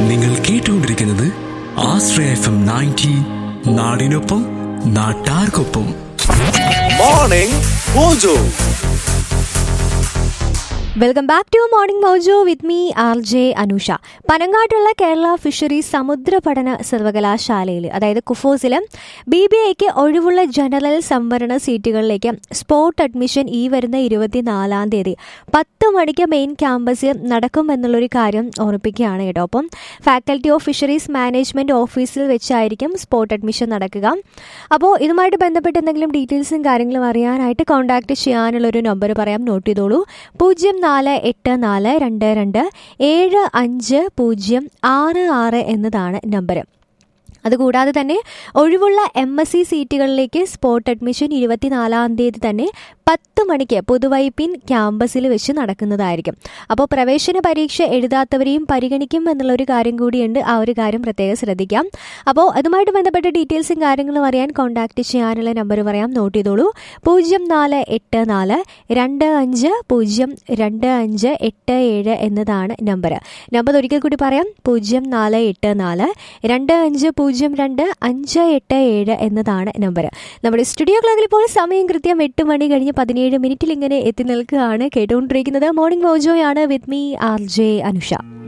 നിങ്ങൾ കേട്ടുകൊണ്ടിരിക്കുന്നത് ആശ്രയ F M ninety നാടിനൊപ്പം നാട്ടാർക്കൊപ്പം morning mojo welcome back to morning mojo with me R J Anusha പനങ്ങാട്ടുള്ള കേരള ഫിഷറീസ് സമുദ്ര പഠന സർവകലാശാലയിൽ അതായത് കുഫോസിലും ബി ബി ഐക്ക് ഒഴിവുള്ള ജനറൽ സംവരണ സീറ്റുകളിലേക്ക് സ്പോട്ട് അഡ്മിഷൻ ഈ വരുന്ന ഇരുപത്തിനാലാം തീയതി പത്ത് മണിക്ക് മെയിൻ ക്യാമ്പസിൽ നടക്കുമെന്നുള്ളൊരു കാര്യം ഓർമ്മിപ്പിക്കുകയാണ് കേട്ടോ അപ്പം ഫാക്കൽറ്റി ഓഫ് ഫിഷറീസ് മാനേജ്മെന്റ് ഓഫീസിൽ വെച്ചായിരിക്കും സ്പോട്ട് അഡ്മിഷൻ നടക്കുക അപ്പോൾ ഇതുമായിട്ട് ബന്ധപ്പെട്ട് എന്തെങ്കിലും ഡീറ്റെയിൽസും കാര്യങ്ങളും അറിയാനായിട്ട് കോൺടാക്ട് ചെയ്യാനുള്ളൊരു നമ്പർ പറയാം നോട്ട് ചെയ്തോളൂ പൂജ്യം നാല് എട്ട് നാല് രണ്ട് രണ്ട് ഏഴ് അഞ്ച് പൂജ്യം ആറ് ആറ് എന്നതാണ് നമ്പർ അതുകൂടാതെ തന്നെ ഒഴിവുള്ള എം എസ് സി സീറ്റുകളിലേക്ക് സ്പോട്ട് അഡ്മിഷൻ ഇരുപത്തിനാലാം തീയതി തന്നെ പത്ത് മണിക്ക് പുതുവൈപ്പിൻ ക്യാമ്പസിൽ വെച്ച് നടക്കുന്നതായിരിക്കും അപ്പോൾ പ്രവേശന പരീക്ഷ എഴുതാത്തവരെയും പരിഗണിക്കും എന്നുള്ളൊരു കാര്യം കൂടിയുണ്ട് ആ ഒരു കാര്യം പ്രത്യേകം ശ്രദ്ധിക്കാം അപ്പോൾ അതുമായിട്ട് ബന്ധപ്പെട്ട ഡീറ്റെയിൽസും കാര്യങ്ങളും അറിയാൻ കോൺടാക്ട് ചെയ്യാനുള്ള നമ്പർ പറയാം നോട്ട് ചെയ്തോളൂ പൂജ്യം നാല് എട്ട് നാല് രണ്ട് അഞ്ച് പൂജ്യം രണ്ട് അഞ്ച് എട്ട് ഏഴ് എന്നതാണ് നമ്പർ നമ്പർ ഒരിക്കൽ കൂടി പറയാം പൂജ്യം നാല് എട്ട് നാല് രണ്ട് അഞ്ച് പൂജ്യം രണ്ട് അഞ്ച് എട്ട് ഏഴ് എന്നതാണ് നമ്പർ നമ്മുടെ സ്റ്റുഡിയോ ക്ലോക്കിൽ ഇപ്പോൾ സമയം കൃത്യം എട്ട് മണി കഴിഞ്ഞ് പതിനേഴ് മിനിറ്റിൽ ഇങ്ങനെ എത്തി നിൽക്കുകയാണ് കേട്ടുകൊണ്ടിരിക്കുന്നത് മോർണിംഗ് മോജോയാണ് with me R J Anusha